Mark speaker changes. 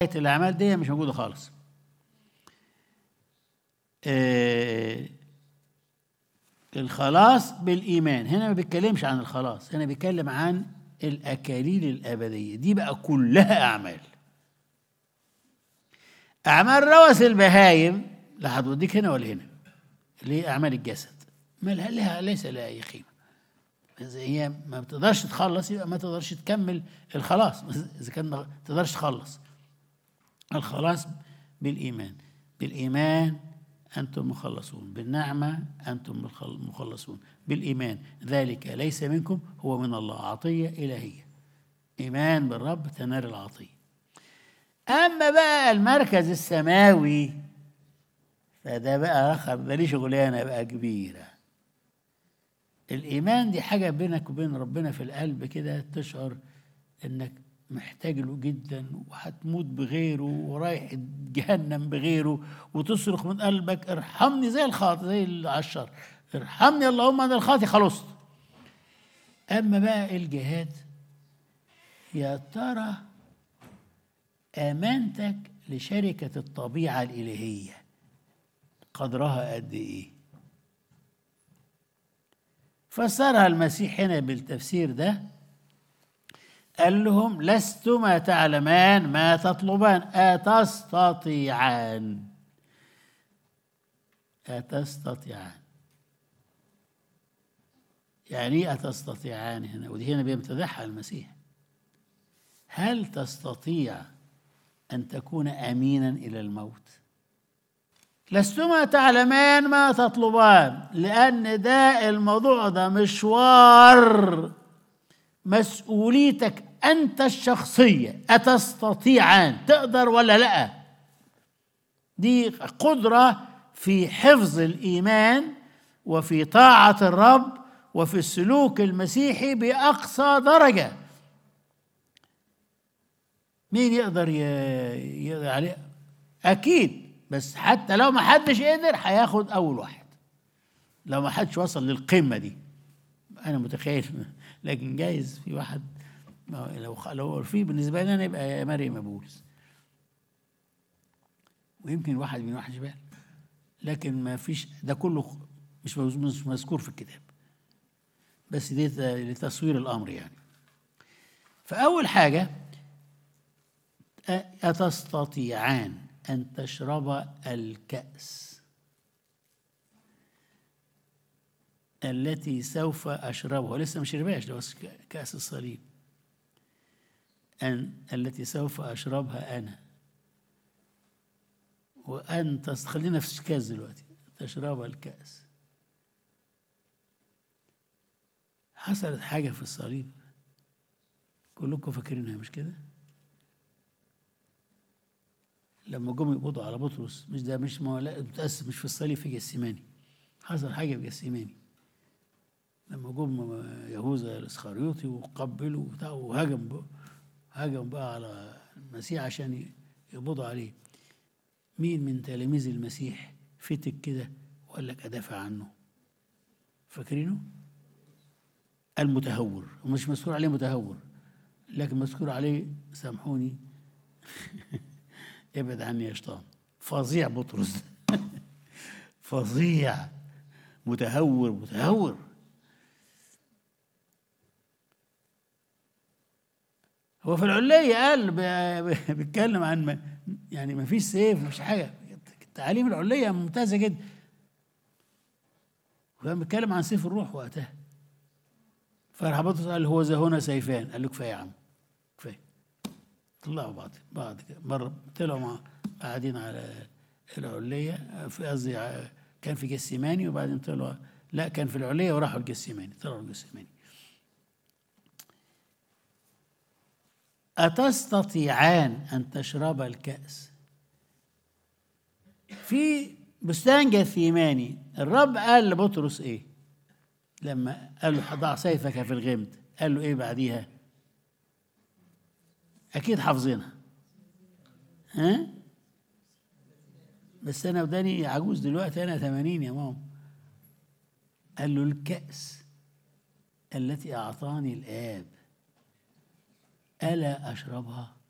Speaker 1: الاعمال دي مش موجوده خالص آه الخلاص بالايمان هنا ما بيتكلمش عن الخلاص هنا بيتكلم عن الاكاليل الابديه دي بقى كلها اعمال اعمال روث البهايم لا هتوديك هنا ولا هنا اللي هي اعمال الجسد ما لها لها ليس لها اي قيمه إذا هي ما بتقدرش تخلص يبقى ما تقدرش تكمل الخلاص اذا كان ما تقدرش تخلص الخلاص بالايمان بالايمان انتم مخلصون بالنعمه انتم مخلصون بالايمان ذلك ليس منكم هو من الله عطيه الهيه ايمان بالرب تنال العطيه اما بقى المركز السماوي فده بقى رقم ده ليه شغلانه بقى كبيره الايمان دي حاجه بينك وبين ربنا في القلب كده تشعر انك محتاج له جدا وهتموت بغيره ورايح جهنم بغيره وتصرخ من قلبك ارحمني زي الخاطئ زي العشر ارحمني اللهم انا الخاطئ خلصت اما بقى الجهاد يا ترى امانتك لشركه الطبيعه الالهيه قدرها قد ايه فسرها المسيح هنا بالتفسير ده قال لهم لستما تعلمان ما تطلبان أتستطيعان أتستطيعان يعني ايه أتستطيعان هنا ودي هنا بيمتدحها المسيح هل تستطيع أن تكون أمينا إلى الموت لستما تعلمان ما تطلبان لأن ده الموضوع ده مشوار مسؤوليتك أنت الشخصية أتستطيعان تقدر ولا لا دي قدرة في حفظ الإيمان وفي طاعة الرب وفي السلوك المسيحي بأقصى درجة مين يقدر يقدر عليه أكيد بس حتى لو ما حدش قدر هياخد أول واحد لو ما حدش وصل للقمة دي أنا متخيل لكن جايز في واحد لو لو في بالنسبه لي انا يبقى مريم ابولس ويمكن واحد من واحد جبال لكن ما فيش ده كله مش مش مذكور في الكتاب بس دي لتصوير الامر يعني فاول حاجه أتستطيعان أن تشرب الكأس التي سوف أشربها لسه ما شربهاش ده بس كأس الصليب أن التي سوف أشربها أنا وأن خلينا في الكاس دلوقتي تشرب الكأس حصلت حاجة في الصليب كلكم فاكرينها مش كده؟ لما جم يقبضوا على بطرس مش ده مش متأسف مش في الصليب في جسيماني حصل حاجة في جسيماني لما جم يهوذا الاسخريوطي وقبلوا وبتاع وهجم هجم بقى على المسيح عشان يقبضوا عليه مين من تلاميذ المسيح فتك كده وقال لك ادافع عنه فاكرينه المتهور ومش مذكور عليه متهور لكن مذكور عليه سامحوني ابعد عني يا شيطان فظيع بطرس فظيع متهور متهور هو في العلية قال بيتكلم عن ما يعني ما فيش سيف مفيش حاجة تعاليم العلية ممتازة جدا وكان بيتكلم عن سيف الروح وقتها فراح بطرس قال هو ذا هنا سيفان قال له كفاية يا عم كفاية طلعوا بعض بعض كده مرة طلعوا مع قاعدين على العلية في قصدي كان في جسيماني وبعدين طلعوا لا كان في العلية وراحوا الجسيماني طلعوا الجسيماني أتستطيعان أن تشرب الكأس في بستان جثيماني الرب قال لبطرس إيه لما قال له ضع سيفك في الغمد قال له إيه بعديها أكيد حافظينها ها بس أنا وداني عجوز دلوقتي أنا 80 يا ماما قال له الكأس التي أعطاني الآب ألا أشربها